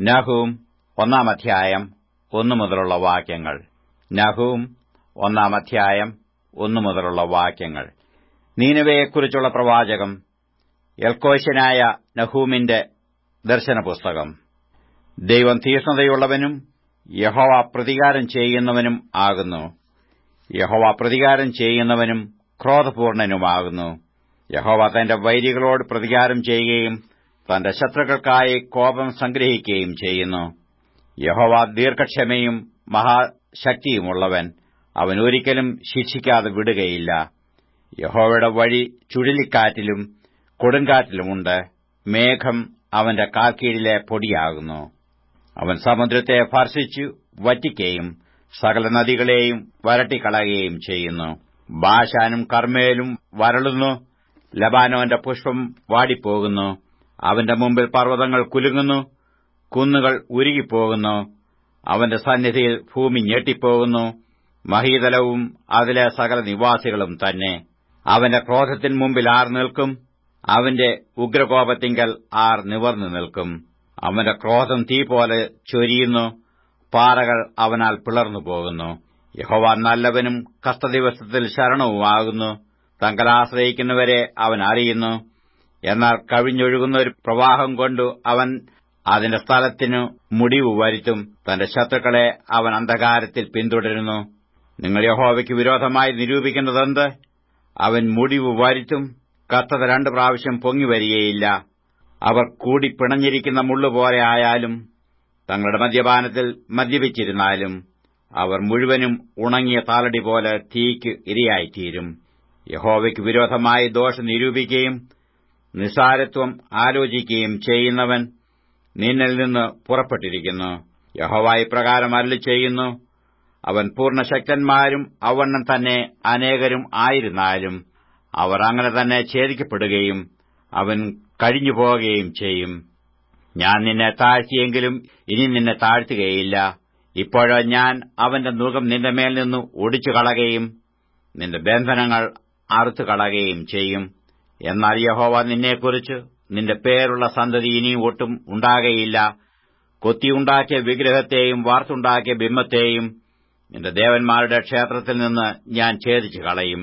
നഹൂം ഒന്നാം അധ്യായം ഒന്നു മുതലുള്ള വാക്യങ്ങൾ നഹൂം ഒന്നാം അധ്യായം ഒന്നു മുതലുള്ള വാക്യങ്ങൾ നീനവയെക്കുറിച്ചുള്ള പ്രവാചകം എൽക്കോശനായ നഹൂമിന്റെ ദർശനപുസ്തകം ദൈവം തീഷ്ണതയുള്ളവനും യഹോവ പ്രതികാരം ചെയ്യുന്നവനും ആകുന്നു യഹോവ പ്രതികാരം ചെയ്യുന്നവനും ക്രോധപൂർണനുമാകുന്നു യഹോവ തന്റെ വൈരികളോട് പ്രതികാരം ചെയ്യുകയും തന്റെ ശത്രുക്കൾക്കായി കോപം സംഗ്രഹിക്കുകയും ചെയ്യുന്നു യഹോവ ദീർഘക്ഷമയും മഹാശക്തിയുമുള്ളവൻ അവൻ ഒരിക്കലും ശിക്ഷിക്കാതെ വിടുകയില്ല യഹോവയുടെ വഴി ചുഴലിക്കാറ്റിലും കൊടുങ്കാറ്റിലുമുണ്ട് മേഘം അവന്റെ കാൽക്കീഴിലെ പൊടിയാകുന്നു അവൻ സമുദ്രത്തെ ഭർഷിച്ചു വറ്റിക്കുകയും സകല നദികളെയും വരട്ടിക്കളയുകയും ചെയ്യുന്നു ബാഷാനും കർമ്മേലും വരളുന്നു ലബാനോന്റെ പുഷ്പം വാടിപ്പോകുന്നു അവന്റെ മുമ്പിൽ പർവ്വതങ്ങൾ കുലുങ്ങുന്നു കുന്നുകൾ ഉരുകിപ്പോകുന്നു അവന്റെ സന്നിധിയിൽ ഭൂമി ഞെട്ടിപ്പോകുന്നു മഹീതലവും അതിലെ സകല നിവാസികളും തന്നെ അവന്റെ ക്രോധത്തിന് മുമ്പിൽ ആർ നിൽക്കും അവന്റെ ഉഗ്രകോപത്തിങ്കൽ ആർ നിവർന്നു നിൽക്കും അവന്റെ ക്രോധം തീ പോലെ ചൊരിയുന്നു പാറകൾ അവനാൽ പിളർന്നു പോകുന്നു യഹോവ നല്ലവനും കഷ്ടദിവസത്തിൽ ശരണവുമാകുന്നു തങ്കലാശ്രയിക്കുന്നവരെ അവൻ അറിയുന്നു എന്നാൽ കവിഞ്ഞൊഴുകുന്ന ഒരു പ്രവാഹം കൊണ്ടു അവൻ അതിന്റെ സ്ഥലത്തിനു മുടിവ് വരുത്തും തന്റെ ശത്രുക്കളെ അവൻ അന്ധകാരത്തിൽ പിന്തുടരുന്നു നിങ്ങൾ യഹോവയ്ക്ക് വിരോധമായി നിരൂപിക്കുന്നതെന്ത് അവൻ മുടിവ് വരുത്തും കത്തത രണ്ടു പ്രാവശ്യം പൊങ്ങിവരികയില്ല അവർ കൂടി പിണഞ്ഞിരിക്കുന്ന മുള്ളുപോലെ ആയാലും തങ്ങളുടെ മദ്യപാനത്തിൽ മദ്യപിച്ചിരുന്നാലും അവർ മുഴുവനും ഉണങ്ങിയ താലടി പോലെ തീയ്ക്ക് ഇരയായിത്തീരും യഹോവയ്ക്ക് വിരോധമായി ദോഷം നിരൂപിക്കുകയും നിസാരത്വം ആലോചിക്കുകയും ചെയ്യുന്നവൻ നിന്നിൽ നിന്ന് പുറപ്പെട്ടിരിക്കുന്നു യഹോവ ഇപ്രകാരം അരളി ചെയ്യുന്നു അവൻ പൂർണ്ണശക്തന്മാരും അവണ്ണം തന്നെ അനേകരും ആയിരുന്നാലും അവർ അങ്ങനെ തന്നെ ഛേദിക്കപ്പെടുകയും അവൻ കഴിഞ്ഞുപോകുകയും ചെയ്യും ഞാൻ നിന്നെ താഴ്ത്തിയെങ്കിലും ഇനി നിന്നെ താഴ്ത്തുകയില്ല ഇപ്പോഴോ ഞാൻ അവന്റെ മുഖം നിന്റെ മേൽ നിന്ന് ഒടിച്ചു കളകയും നിന്റെ ബന്ധനങ്ങൾ അറുത്തു കളകയും ചെയ്യും എന്നാൽ യഹോവ നിന്നെക്കുറിച്ച് നിന്റെ പേരുള്ള സന്തതി ഇനിയും ഒട്ടും ഉണ്ടാകയില്ല കൊത്തിയുണ്ടാക്കിയ വിഗ്രഹത്തെയും വാർത്തുണ്ടാക്കിയ ബിംബത്തെയും നിന്റെ ദേവന്മാരുടെ ക്ഷേത്രത്തിൽ നിന്ന് ഞാൻ ഛേദിച്ചു കളയും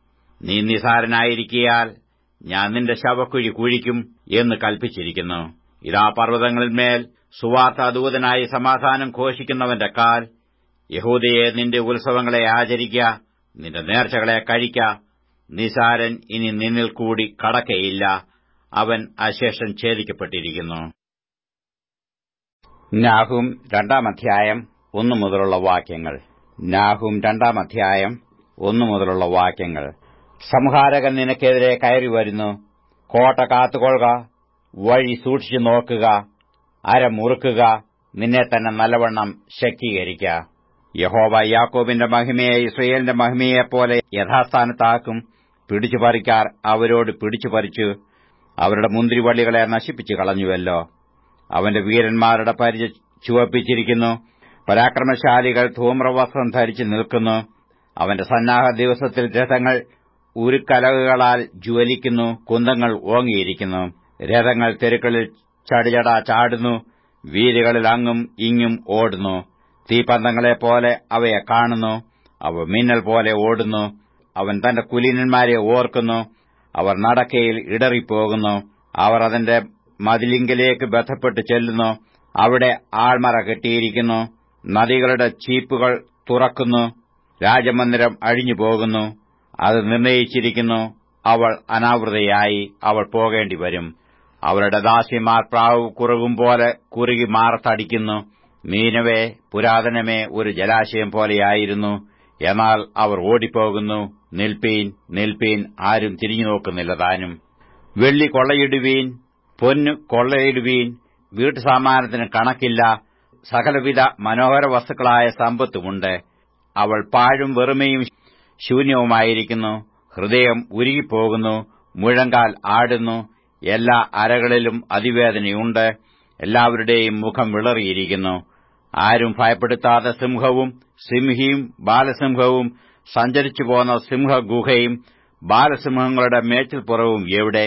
നീ നിസാരനായിരിക്കിയാൽ ഞാൻ നിന്റെ ശവക്കുഴി കുഴിക്കും എന്ന് കൽപ്പിച്ചിരിക്കുന്നു ഇതാ പർവ്വതങ്ങളിന്മേൽ സുവാർത്ത ദൂതനായി സമാധാനം ഘോഷിക്കുന്നവന്റെ കാൽ യഹൂദയെ നിന്റെ ഉത്സവങ്ങളെ ആചരിക്ക നിന്റെ നേർച്ചകളെ കഴിക്ക നിസാരൻ ഇനി നിന്നിൽ കൂടി കടക്കയില്ല അവൻ അശേഷം ഛേദിക്കപ്പെട്ടിരിക്കുന്നു നാഹും രണ്ടാം അധ്യായം ഒന്നു മുതലുള്ള വാക്യങ്ങൾ നാഹും രണ്ടാം അധ്യായം ഒന്നു മുതലുള്ള വാക്യങ്ങൾ സംഹാരകൻ നിനക്കെതിരെ കയറി വരുന്നു കോട്ട കാത്തുകൊള്ളുക വഴി സൂക്ഷിച്ചു നോക്കുക അര മുറുക്കുക നിന്നെ തന്നെ നല്ലവണ്ണം ശക്തീകരിക്ക യഹോവ യാക്കോബിന്റെ മഹിമയെ ഇസ്രയേലിന്റെ മഹിമയെപ്പോലെ യഥാസ്ഥാനത്താക്കും പിടിച്ചുപറിക്കാർ അവരോട് പിടിച്ചുപറിച്ചു അവരുടെ മുന്തിരിവള്ളികളെ നശിപ്പിച്ചു കളഞ്ഞുവല്ലോ അവന്റെ വീരന്മാരുടെ പരിച ചുവപ്പിച്ചിരിക്കുന്നു പരാക്രമശാലികൾ ധൂമ്രവസ്ത്രം ധരിച്ചു നിൽക്കുന്നു അവന്റെ സന്നാഹ ദിവസത്തിൽ രഥങ്ങൾ ഉരുക്കലകുകളാൽ ജ്വലിക്കുന്നു കുന്തങ്ങൾ ഓങ്ങിയിരിക്കുന്നു രഥങ്ങൾ തെരുക്കളിൽ ചടിചട ചാടുന്നു വീരുകളിൽ അങ്ങും ഇങ്ങും ഓടുന്നു തീപന്തങ്ങളെപ്പോലെ അവയെ കാണുന്നു അവ മിന്നൽ പോലെ ഓടുന്നു അവൻ തന്റെ കുലീനന്മാരെ ഓർക്കുന്നു അവർ നടക്കയിൽ ഇടറിപ്പോകുന്നു അവർ അതിന്റെ മതിലിങ്കലേക്ക് ബന്ധപ്പെട്ട് ചെല്ലുന്നു അവിടെ ആൾമറ കെട്ടിയിരിക്കുന്നു നദികളുടെ ചീപ്പുകൾ തുറക്കുന്നു രാജമന്ദിരം അഴിഞ്ഞു പോകുന്നു അത് നിർണയിച്ചിരിക്കുന്നു അവൾ അനാവൃതയായി അവൾ പോകേണ്ടി വരും അവരുടെ ദാസിമാർ പ്രാവ് കുറുകും പോലെ കുറുകി മാറത്തടിക്കുന്നു മീനവേ പുരാതനമേ ഒരു ജലാശയം പോലെയായിരുന്നു എന്നാൽ അവർ ഓടിപ്പോകുന്നു നിൽപ്പീൻ നിൽപ്പീൻ ആരും തിരിഞ്ഞു നോക്കുന്നില്ല താനും വെള്ളി കൊള്ളയിടുവീൻ പൊന്നു കൊള്ളയിടുവീൻ വീട്ടുസാമാനത്തിന് കണക്കില്ല സകലവിധ മനോഹര വസ്തുക്കളായ സമ്പത്തുമുണ്ട് അവൾ പാഴും വെറുമയും ശൂന്യവുമായിരിക്കുന്നു ഹൃദയം ഉരുകിപ്പോകുന്നു മുഴങ്കാൽ ആടുന്നു എല്ലാ അരകളിലും അതിവേദനയുണ്ട് എല്ലാവരുടെയും മുഖം വിളറിയിരിക്കുന്നു ആരും ഭയപ്പെടുത്താത്ത സിംഹവും സിംഹിയും ബാലസിംഹവും സഞ്ചരിച്ചു പോന്ന സിംഹഗുഹയും ബാലസിംഹങ്ങളുടെ മേച്ചിൽപ്പുറവും എവിടെ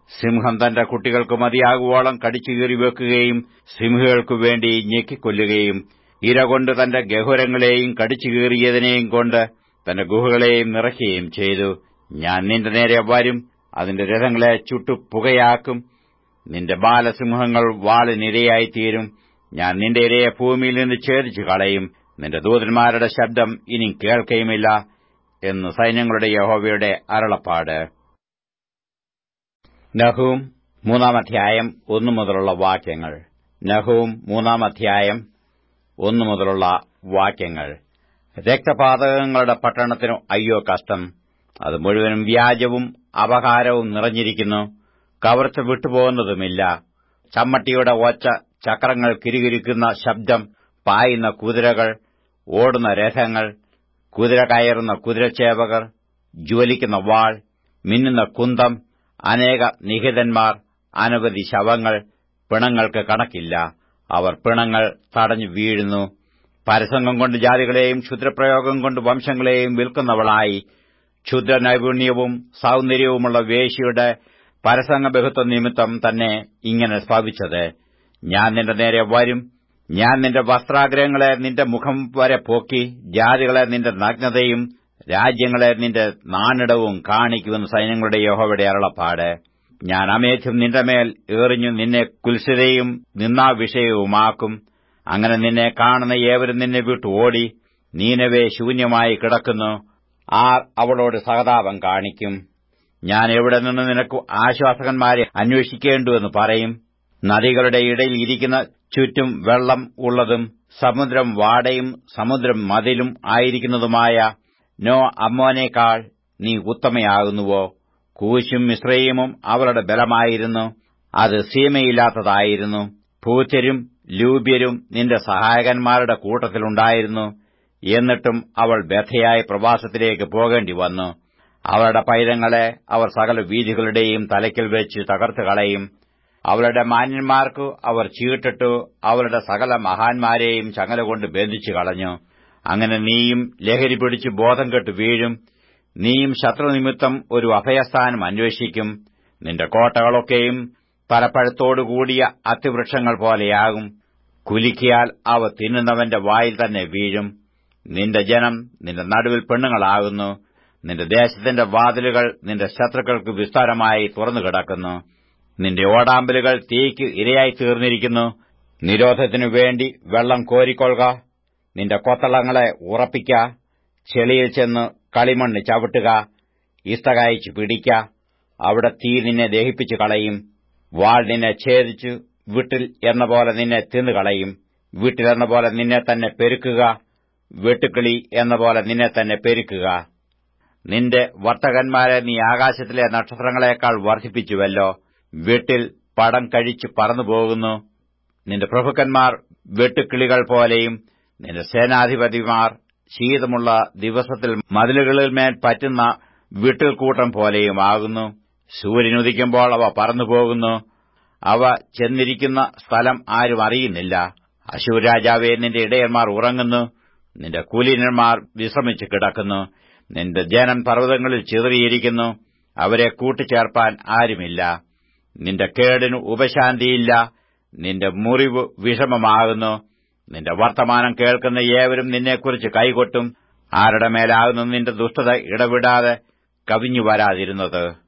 സിംഹം തന്റെ കുട്ടികൾക്ക് മതിയാകുവോളം കടിച്ചു കീറി വെക്കുകയും സിംഹികൾക്കു വേണ്ടി ഞെക്കിക്കൊല്ലുകയും ഇരകൊണ്ട് തന്റെ ഗഹുരങ്ങളെയും കടിച്ചു കീറിയതിനെയും കൊണ്ട് തന്റെ ഗുഹകളെയും നിറയ്ക്കുകയും ചെയ്തു ഞാൻ നിന്റെ നേരെ വരും അതിന്റെ രഥങ്ങളെ ചുട്ടു പുകയാക്കും നിന്റെ ബാലസിംഹങ്ങൾ വാളിനിരയായിത്തീരും ഞാൻ നിന്റെ ഇരയെ ഭൂമിയിൽ നിന്ന് ഛേദിച്ചു കളയും നിന്റെ ദൂതന്മാരുടെ ശബ്ദം ഇനി കേൾക്കുകയുമില്ല എന്ന് സൈന്യങ്ങളുടെ യഹോവയുടെ അരുളപ്പാട് നഹൂം മൂന്നാം അധ്യായം ഒന്നു മുതലുള്ള വാക്യങ്ങൾ നഹൂം മൂന്നാം അധ്യായം ഒന്നു മുതലുള്ള വാക്യങ്ങൾ രക്തപാതകങ്ങളുടെ പട്ടണത്തിനു അയ്യോ കഷ്ടം അത് മുഴുവനും വ്യാജവും അപകാരവും നിറഞ്ഞിരിക്കുന്നു കവർച്ച വിട്ടുപോകുന്നതുമില്ല ചമ്മട്ടിയുടെ ഒച്ച ചക്രങ്ങൾ കിരികിരിക്കുന്ന ശബ്ദം പായുന്ന കുതിരകൾ ഓടുന്ന രഥങ്ങൾ കുതിര കയറുന്ന കുതിരച്ചേവകർ ജ്വലിക്കുന്ന വാൾ മിന്നുന്ന കുന്തം അനേക നിഹിതന്മാർ അനവധി ശവങ്ങൾ പിണങ്ങൾക്ക് കണക്കില്ല അവർ പിണങ്ങൾ തടഞ്ഞു വീഴുന്നു പരസംഗം കൊണ്ട് ജാതികളെയും ക്ഷുദ്രപ്രയോഗം കൊണ്ട് വംശങ്ങളെയും വിൽക്കുന്നവളായി ക്ഷുദ്ര നൈപുണ്യവും സൗന്ദര്യവുമുള്ള വേശിയുടെ പരസംഗ ബഹുത്വ നിമിത്തം തന്നെ ഇങ്ങനെ ഭവിച്ചത് ഞാൻ നിന്റെ നേരെ വരും ഞാൻ നിന്റെ വസ്ത്രാഗ്രഹങ്ങളെ നിന്റെ മുഖം വരെ പോക്കി ജാതികളെ നിന്റെ നഗ്നതയും രാജ്യങ്ങളെ നിന്റെ നാണിടവും കാണിക്കുമെന്ന് സൈന്യങ്ങളുടെ യഹോവയുടെ അരുളപ്പാട് ഞാൻ അമേധ്യം നിന്റെ മേൽ എറിഞ്ഞു നിന്നെ കുൽസിതയും നിന്നാ വിഷയവുമാക്കും അങ്ങനെ നിന്നെ കാണുന്ന ഏവരും നിന്നെ വിട്ടു ഓടി നീനവേ ശൂന്യമായി കിടക്കുന്നു ആർ അവളോട് സഹതാപം കാണിക്കും ഞാൻ എവിടെ നിന്ന് നിനക്ക് ആശ്വാസകന്മാരെ അന്വേഷിക്കേണ്ടുവെന്ന് പറയും നദികളുടെ ഇടയിൽ ഇരിക്കുന്ന ചുറ്റും വെള്ളം ഉള്ളതും സമുദ്രം വാടയും സമുദ്രം മതിലും ആയിരിക്കുന്നതുമായ നോ അമ്മോനേക്കാൾ നീ ഉത്തമയാകുന്നുവോ കൂശും മിശ്രയുമും അവളുടെ ബലമായിരുന്നു അത് സീമയില്ലാത്തതായിരുന്നു പൂച്ചരും ലൂബ്യരും നിന്റെ സഹായകന്മാരുടെ കൂട്ടത്തിലുണ്ടായിരുന്നു എന്നിട്ടും അവൾ ബദ്ധയായി പ്രവാസത്തിലേക്ക് പോകേണ്ടി വന്നു അവളുടെ പൈതങ്ങളെ അവർ സകല വീഥികളുടെയും തലയ്ക്കൽ വെച്ച് തകർത്ത് കളയും അവളുടെ മാന്യന്മാർക്കു അവർ ചീട്ടിട്ടു അവളുടെ സകല മഹാന്മാരെയും ചങ്ങലകൊണ്ട് ബന്ധിച്ചു കളഞ്ഞു അങ്ങനെ നീയും ലഹരി പിടിച്ച് ബോധം കെട്ട് വീഴും നീയും ശത്രുനിമിത്തം ഒരു അഭയസ്ഥാനം അന്വേഷിക്കും നിന്റെ കോട്ടകളൊക്കെയും പലപ്പഴത്തോടുകൂടിയ അത്തിവൃക്ഷങ്ങൾ പോലെയാകും കുലുക്കിയാൽ അവ തിന്നുന്നവന്റെ വായിൽ തന്നെ വീഴും നിന്റെ ജനം നിന്റെ നടുവിൽ പെണ്ണുങ്ങളാകുന്നു നിന്റെ ദേശത്തിന്റെ വാതിലുകൾ നിന്റെ ശത്രുക്കൾക്ക് വിസ്താരമായി തുറന്നു കിടക്കുന്നു നിന്റെ ഓടാമ്പലുകൾ തീയ്ക്ക് ഇരയായി തീർന്നിരിക്കുന്നു നിരോധത്തിനു വേണ്ടി വെള്ളം കോരിക്കൊള്ളുക നിന്റെ കൊത്തളങ്ങളെ ഉറപ്പിക്ക ചെളിയിൽ ചെന്ന് കളിമണ്ണ് ചവിട്ടുക ഇസ്തകായിച്ചു പിടിക്ക അവിടെ തീ നിന്നെ ദഹിപ്പിച്ചു കളയും വാൾ നിന്നെ ഛേദിച്ചു വീട്ടിൽ എന്ന പോലെ നിന്നെ തിന്നുകളയും വീട്ടിലെന്ന പോലെ നിന്നെ തന്നെ പെരുക്കുക വെട്ടുക്കിളി എന്ന പോലെ നിന്നെ തന്നെ പെരുക്കുക നിന്റെ വർത്തകന്മാരെ നീ ആകാശത്തിലെ നക്ഷത്രങ്ങളെക്കാൾ വർദ്ധിപ്പിച്ചുവല്ലോ വീട്ടിൽ പടം കഴിച്ചു പറന്നുപോകുന്നു നിന്റെ പ്രഭുക്കന്മാർ വെട്ടുക്കിളികൾ പോലെയും നിന്റെ സേനാധിപതിമാർ ശീതമുള്ള ദിവസത്തിൽ മതിലുകളിന്മേൽ പറ്റുന്ന വീട്ടിൽക്കൂട്ടം പോലെയുമാകുന്നു സൂര്യനുദിക്കുമ്പോൾ അവ പറന്നുപോകുന്നു അവ ചെന്നിരിക്കുന്ന സ്ഥലം ആരും അറിയുന്നില്ല അശൂർ രാജാവെ നിന്റെ ഇടയന്മാർ ഉറങ്ങുന്നു നിന്റെ കുലീനന്മാർ വിശ്രമിച്ചു കിടക്കുന്നു നിന്റെ ജനം പർവ്വതങ്ങളിൽ ചിതറിയിരിക്കുന്നു അവരെ കൂട്ടിച്ചേർപ്പാൻ ആരുമില്ല നിന്റെ കേടിന് ഉപശാന്തിയില്ല നിന്റെ മുറിവ് വിഷമമാകുന്നു നിന്റെ വർത്തമാനം കേൾക്കുന്ന ഏവരും നിന്നെക്കുറിച്ച് കൈകൊട്ടും ആരുടെ മേലാകുന്നു നിന്റെ ദുഷ്ടത ഇടവിടാതെ കവിഞ്ഞു വരാതിരുന്നത്